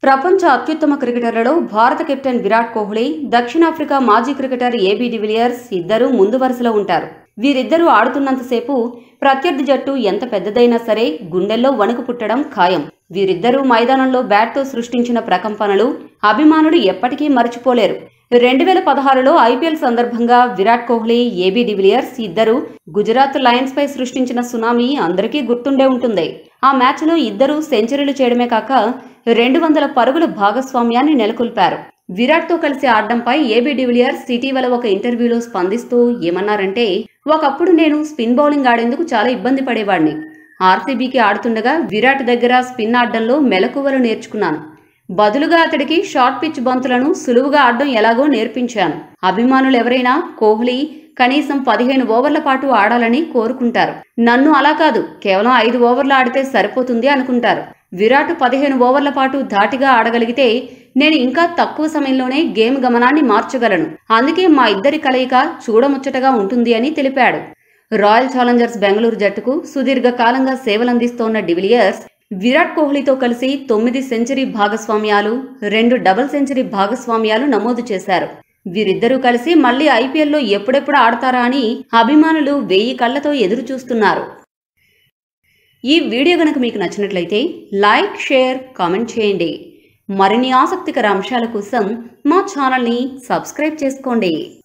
ప్రపంచ అత్యుత్తమ క్రికెటర్లలో భారత కెప్టెన్ విరాట్ కోహ్లీ దక్షిణాఫ్రికా మాజీ క్రికెటర్ ఏబీ డివిలియర్స్ ఇద్దరూ ముందు వరుసలో ఉంటారు వీరిద్దరూ ఆడుతున్నంతసేపు ప్రత్యర్థి జట్టు ఎంత పెద్దదైనా సరే గుండెల్లో వణుకు పుట్టడం ఖాయం వీరిద్దరూ మైదానంలో బ్యాట్తో సృష్టించిన ప్రకంపనలు అభిమానులు ఎప్పటికీ మరచిపోలేరు రెండు వేల పదహారులో ఐపీఎల్ సందర్భంగా విరాట్ కోహ్లీ ఏబీ డివిలియర్స్ ఇద్దరు గుజరాత్ లయన్స్ పై సృష్టించిన సునామీ అందరికీ గుర్తుండే ఉంటుంది ఆ మ్యాచ్లో ఇద్దరు సెంచరీలు చేయడమే కాక రెండు వందల పరుగుల భాగస్వామ్యాన్ని నెలకొల్పారు విరాట్తో కలిసి ఆడడంపై ఏబీ డివిలియర్స్ ఇటీవల ఒక ఇంటర్వ్యూలో స్పందిస్తూ ఏమన్నారంటే ఒకప్పుడు నేను స్పిన్ బౌలింగ్ ఆడేందుకు చాలా ఇబ్బంది పడేవాడిని ఆర్సీబీకి ఆడుతుండగా విరాట్ దగ్గర స్పిన్ ఆడడంలో మెలకువలు నేర్చుకున్నాను బదులుగా అతడికి షార్ట్ పిచ్ బంతులను సులువుగా ఆడడం ఎలాగో నేర్పించాను అభిమానులు ఎవరైనా కోహ్లీ కనీసం పదిహేను ఓవర్ల పాటు ఆడాలని కోరుకుంటారు నన్ను అలా కాదు కేవలం ఐదు ఓవర్లు ఆడితే సరిపోతుంది అనుకుంటారు విరాట్ పదిహేను ఓవర్ల పాటు ధాటిగా ఆడగలిగితే నేను ఇంకా తక్కువ సమయంలోనే గేమ్ గమనాన్ని మార్చగలను అందుకే మా ఇద్దరి కలయిక చూడముచ్చటగా ఉంటుంది అని తెలిపాడు రాయల్ ఛాలెంజర్స్ బెంగళూరు జట్టుకు సుదీర్ఘ కాలంగా సేవలందిస్తోన్న డివిలియర్స్ విరాట్ కోహ్లీతో కలిసి తొమ్మిది సెంచరీ భాగస్వామ్యాలు రెండు డబుల్ సెంచరీ భాగస్వామ్యాలు నమోదు చేశారు వీరిద్దరూ కలిసి మళ్లీ ఐపీఎల్లో ఎప్పుడెప్పుడు ఆడతారా అని అభిమానులు వెయ్యి కళ్లతో ఎదురు చూస్తున్నారు ఈ వీడియో గనక మీకు నచ్చినట్లయితే లైక్ షేర్ కామెంట్ చేయండి మరిన్ని ఆసక్తికర అంశాల కోసం మా ఛానల్ని సబ్స్క్రైబ్ చేసుకోండి